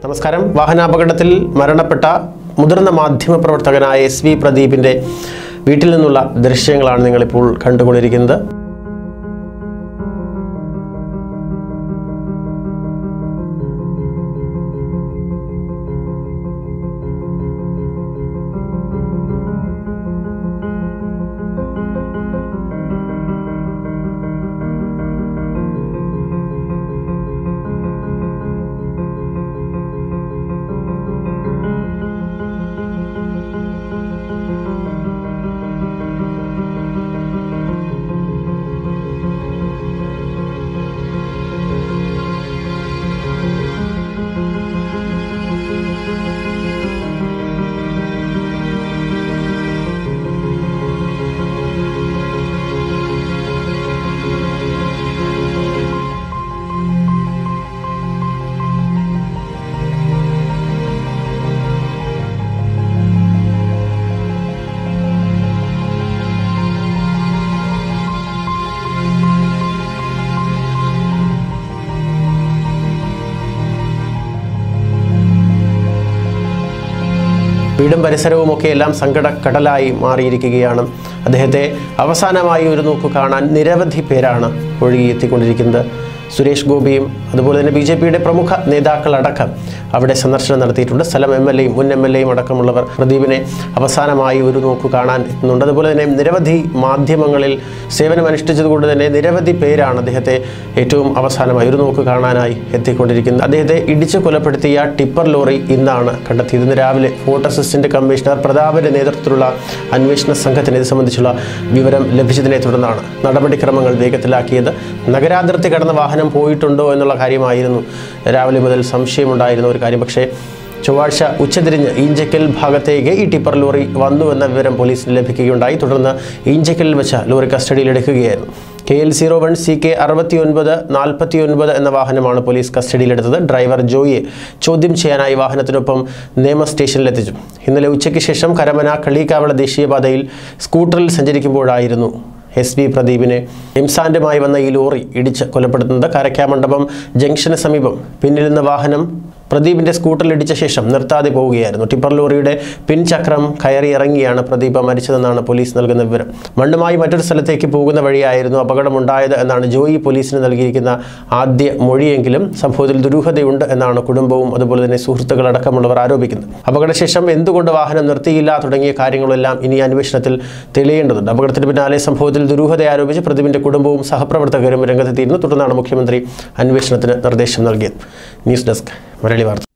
നമസ്കാരം വാഹനാപകടത്തിൽ മരണപ്പെട്ട മുതിർന്ന മാധ്യമപ്രവർത്തകനായ എസ് വി പ്രദീപിൻ്റെ വീട്ടിൽ നിന്നുള്ള ദൃശ്യങ്ങളാണ് നിങ്ങളിപ്പോൾ കണ്ടുകൊണ്ടിരിക്കുന്നത് വീടും പരിസരവും ഒക്കെ എല്ലാം സങ്കടക്കടലായി മാറിയിരിക്കുകയാണ് അദ്ദേഹത്തെ അവസാനമായി ഒരു നോക്ക് കാണാൻ നിരവധി പേരാണ് ഒഴുകിയെത്തിക്കൊണ്ടിരിക്കുന്നത് സുരേഷ് ഗോപിയും അതുപോലെ തന്നെ ബി ജെ പിയുടെ പ്രമുഖ നേതാക്കളടക്കം അവിടെ സന്ദർശനം നടത്തിയിട്ടുണ്ട് സ്ഥലം എം എൽ എയും മുൻ എം എൽ എയും അടക്കമുള്ളവർ പ്രദീപിനെ അവസാനമായി ഒരു നോക്ക് കാണാൻ എത്തുന്നുണ്ട് അതുപോലെ തന്നെ നിരവധി മാധ്യമങ്ങളിൽ സേവനമനുഷ്ഠിച്ചതുകൊണ്ട് തന്നെ നിരവധി പേരാണ് അദ്ദേഹത്തെ ഏറ്റവും അവസാനമായി ഒരു നോക്ക് കാണാനായി എത്തിക്കൊണ്ടിരിക്കുന്നത് അദ്ദേഹത്തെ ഇടിച്ചു കൊലപ്പെടുത്തിയ ടിപ്പർ ലോറി ഇന്നാണ് കണ്ടെത്തിയത് ഇന്ന് രാവിലെ ഫോർട്ട് അസിസ്റ്റന്റ് കമ്മീഷണർ പ്രതാപന്റെ നേതൃത്വത്തിലുള്ള അന്വേഷണ സംഘത്തിന് ഇത് സംബന്ധിച്ചുള്ള വിവരം ലഭിച്ചതിനെ തുടർന്നാണ് നടപടിക്രമങ്ങൾ വേഗത്തിലാക്കിയത് നഗരാതിർത്തി കടന്ന വാഹനം പോയിട്ടുണ്ടോ എന്നുള്ള കാര്യമായിരുന്നു രാവിലെ മുതൽ സംശയമുണ്ടായിരുന്ന ഒരു കാര്യം പക്ഷേ ചൊവ്വാഴ്ച ഉച്ചതിരിഞ്ഞ് ഈഞ്ചക്കൽ ഭാഗത്തേക്ക് ഈ ടിപ്പർ ലോറി വന്നു എന്ന വിവരം പോലീസിന് ലഭിക്കുകയുണ്ടായി തുടർന്ന് ഈഞ്ചക്കലിൽ വെച്ച ലോറി കസ്റ്റഡിയിലെടുക്കുകയായിരുന്നു K L zero one C K അറുപത്തി ഒൻപത് നാൽപ്പത്തി ഒൻപത് എന്ന വാഹനമാണ് പോലീസ് കസ്റ്റഡിയിലെടുത്തത് ഡ്രൈവർ ജോയിയെ ചോദ്യം ചെയ്യാനായി വാഹനത്തിനൊപ്പം നിയമ സ്റ്റേഷനിലെത്തിച്ചു ഇന്നലെ ഉച്ചയ്ക്ക് ശേഷം കരമന കളീക്കാവള ദേശീയപാതയിൽ സ്കൂട്ടറിൽ സഞ്ചരിക്കുമ്പോഴായിരുന്നു എസ് വി പ്രദീപിനെ ഇംസാൻഡുമായി വന്ന ഈ ലോറി ഇടിച്ച് കൊലപ്പെടുത്തുന്നത് കരക്കാമണ്ഡപം ജംഗ്ഷന് സമീപം പിന്നിൽ നിന്ന വാഹനം പ്രദീപിന്റെ സ്കൂട്ടറിൽ ഇടിച്ച ശേഷം നിർത്താതെ പോവുകയായിരുന്നു ടിപ്പർ ലോറിയുടെ പിൻചക്രം കയറി ഇറങ്ങിയാണ് പ്രദീപ് മരിച്ചതെന്നാണ് പോലീസ് നൽകുന്ന വിവരം മണ്ണുമായി മറ്റൊരു സ്ഥലത്തേക്ക് പോകുന്ന വഴിയായിരുന്നു അപകടമുണ്ടായത് എന്നാണ് ജോയി പോലീസിന് നൽകിയിരിക്കുന്ന ആദ്യ മൊഴിയെങ്കിലും സംഭവത്തിൽ ദുരൂഹതയുണ്ട് എന്നാണ് കുടുംബവും അതുപോലെ തന്നെ സുഹൃത്തുക്കളടക്കമുള്ളവർ ആരോപിക്കുന്നത് അപകടശേഷം എന്തുകൊണ്ട് വാഹനം നിർത്തിയില്ല തുടങ്ങിയ കാര്യങ്ങളെല്ലാം ഇനി അന്വേഷണത്തിൽ തെളിയേണ്ടതുണ്ട് അപകടത്തിന് പിന്നാലെ സംഭവത്തിൽ ദുരൂഹത ആരോപിച്ച് പ്രതിബിന്റെ കുടുംബവും സഹപ്രവർത്തകരും രംഗത്തെത്തിയിരുന്നു തുടർന്നാണ് മുഖ്യമന്ത്രി അന്വേഷണത്തിന് നിർദ്ദേശം നൽകിയത് ന്യൂസ് ഡെസ്ക് മലയാളി വാർത്ത